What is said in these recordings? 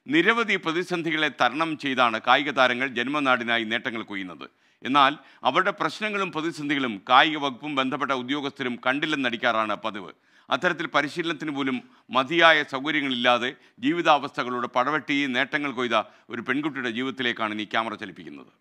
നിരവധി പ്രതിസന്ധികളെ തരണം ചെയ്താണ് കായിക താരങ്ങൾ ജന്മനാടിനായി നേട്ടങ്ങൾ കൊയ്യുന്നത് എന്നാൽ അവരുടെ പ്രശ്നങ്ങളും പ്രതിസന്ധികളും കായിക വകുപ്പും ബന്ധപ്പെട്ട ഉദ്യോഗസ്ഥരും കണ്ടില്ലെന്നടിക്കാറാണ് പതിവ് അത്തരത്തിൽ പരിശീലനത്തിന് പോലും മതിയായ സൗകര്യങ്ങളില്ലാതെ ജീവിതാവസ്ഥകളോട് പടവെട്ടി നേട്ടങ്ങൾ കൊയ്ത ഒരു പെൺകുട്ടിയുടെ ജീവിതത്തിലേക്കാണ് ഇനി ക്യാമറ ചലിപ്പിക്കുന്നത്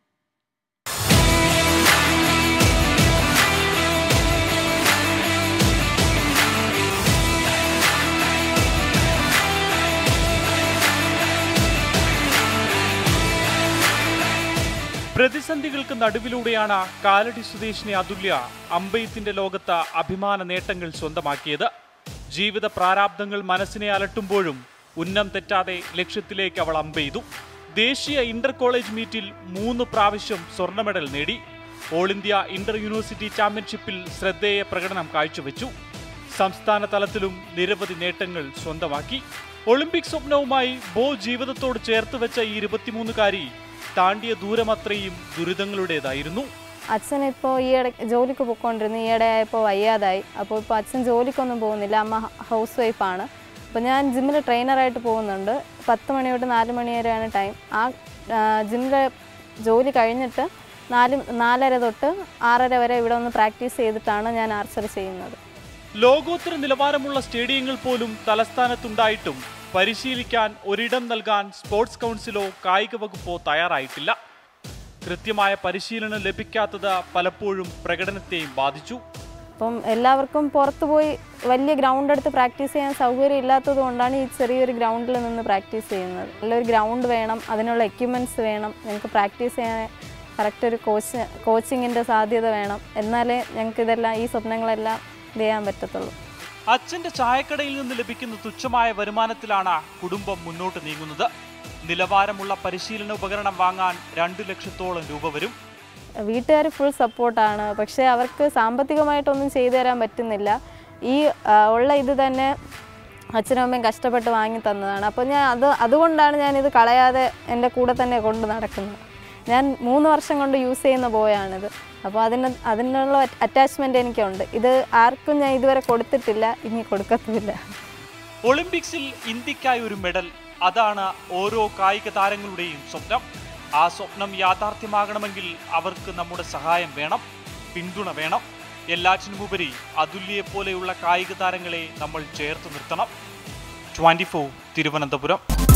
പ്രതിസന്ധികൾക്ക് നടുവിലൂടെയാണ് കാലടി സ്വദേശിനി അതുല്യ അമ്പെയ്ത്തിന്റെ ലോകത്ത് അഭിമാന നേട്ടങ്ങൾ സ്വന്തമാക്കിയത് ജീവിത പ്രാരാബ്ദങ്ങൾ മനസ്സിനെ അലട്ടുമ്പോഴും ഉന്നം തെറ്റാതെ ലക്ഷ്യത്തിലേക്ക് അവൾ അമ്പെയ്തു ദേശീയ ഇന്റർ കോളേജ് മീറ്റിൽ മൂന്ന് പ്രാവശ്യം സ്വർണ്ണ മെഡൽ നേടി ഓൾ ഇന്ത്യ ഇന്റർ യൂണിവേഴ്സിറ്റി ചാമ്പ്യൻഷിപ്പിൽ ശ്രദ്ധേയ പ്രകടനം കാഴ്ചവെച്ചു സംസ്ഥാന തലത്തിലും നിരവധി നേട്ടങ്ങൾ സ്വന്തമാക്കി ഒളിമ്പിക് സ്വപ്നവുമായി ബോ ജീവിതത്തോട് ചേർത്ത് വെച്ച ഈ ഇരുപത്തിമൂന്നുകാരി താണ്ടിയ ദൂരമത്രയും ദുരിതങ്ങളുടേതായിരുന്നു അച്ഛൻ ഇപ്പോൾ ഈയിടെ ജോലിക്ക് പോയിക്കൊണ്ടിരുന്നു ഈയിടെ ആയപ്പോൾ വയ്യാതായി അപ്പോൾ ഇപ്പോൾ അച്ഛൻ ജോലിക്കൊന്നും പോകുന്നില്ല അമ്മ ഹൗസ് വൈഫാണ് അപ്പോൾ ഞാൻ ജിമ്മിൽ ട്രെയിനറായിട്ട് പോകുന്നുണ്ട് പത്ത് മണി തൊട്ട് നാല് മണി വരെയാണ് ടൈം ആ ജിമ്മിൽ ജോലി കഴിഞ്ഞിട്ട് നാല് നാലര തൊട്ട് ആറര വരെ ഇവിടെ ഒന്ന് പ്രാക്ടീസ് ചെയ്തിട്ടാണ് ഞാൻ ആർച്ചറി ചെയ്യുന്നത് ലോകോത്തര നിലവാരമുള്ള സ്റ്റേഡിയങ്ങൾ പോലും തലസ്ഥാനത്തുണ്ടായിട്ടും പരിശീലിക്കാൻ ഒരിടം നൽകാൻ സ്പോർട്സ് കൗൺസിലോ കായിക വകുപ്പോ തയ്യാറായിട്ടില്ല കൃത്യമായ പരിശീലനം ലഭിക്കാത്തത് പലപ്പോഴും പ്രകടനത്തെയും ബാധിച്ചു അപ്പം എല്ലാവർക്കും പുറത്ത് പോയി വലിയ ഗ്രൗണ്ട് എടുത്ത് പ്രാക്ടീസ് ചെയ്യാൻ സൗകര്യം ഇല്ലാത്തത് കൊണ്ടാണ് ഈ ചെറിയൊരു ഗ്രൗണ്ടിൽ നിന്ന് പ്രാക്ടീസ് ചെയ്യുന്നത് നല്ലൊരു ഗ്രൗണ്ട് വേണം അതിനുള്ള എക്യുപ്മെൻറ്റ്സ് വേണം ഞങ്ങൾക്ക് പ്രാക്ടീസ് ചെയ്യാൻ കറക്റ്റ് ഒരു കോച്ച് കോച്ചിങ്ങിൻ്റെ സാധ്യത വേണം എന്നാലേ ഞങ്ങൾക്ക് ഇതെല്ലാം ഈ സ്വപ്നങ്ങളെല്ലാം ഇത് ചെയ്യാൻ പറ്റത്തുള്ളൂ അച്ഛന്റെ ചായക്കടയിൽ നിന്ന് ലഭിക്കുന്ന തുച്ഛമായ വരുമാനത്തിലാണ് കുടുംബം മുന്നോട്ട് നീങ്ങുന്നത് നിലവാരമുള്ള പരിശീലന ഉപകരണം വാങ്ങാൻ രണ്ടു ലക്ഷത്തോളം രൂപ വരും വീട്ടുകാർ ഫുൾ സപ്പോർട്ടാണ് പക്ഷേ അവർക്ക് സാമ്പത്തികമായിട്ടൊന്നും ചെയ്തു തരാൻ പറ്റുന്നില്ല ഈ ആ, ഉള്ള ഇത് തന്നെ അച്ഛനും അമ്മയും കഷ്ടപ്പെട്ട് വാങ്ങി തന്നതാണ് അപ്പോൾ ഞാൻ അത് അതുകൊണ്ടാണ് ഞാനിത് കളയാതെ എൻ്റെ കൂടെ തന്നെ കൊണ്ട് നടക്കുന്നത് ഞാൻ മൂന്ന് വർഷം കൊണ്ട് യൂസ് ചെയ്യുന്ന ബോയാണിത് അപ്പോൾ അതിന് അതിനുള്ള അറ്റാച്ച്മെൻ്റ് എനിക്കുണ്ട് ഇത് ആർക്കും ഞാൻ ഇതുവരെ കൊടുത്തിട്ടില്ല ഇനി കൊടുക്കത്തുമില്ല ഒളിമ്പിക്സിൽ ഇന്ത്യക്കായി ഒരു മെഡൽ അതാണ് ഓരോ കായിക താരങ്ങളുടെയും സ്വപ്നം ആ സ്വപ്നം യാഥാർത്ഥ്യമാകണമെങ്കിൽ അവർക്ക് നമ്മുടെ സഹായം വേണം പിന്തുണ വേണം എല്ലാറ്റിനുമുപരി അതുല്യെ പോലെയുള്ള കായിക താരങ്ങളെ നമ്മൾ ചേർത്ത് നിർത്തണം ട്വന്റി തിരുവനന്തപുരം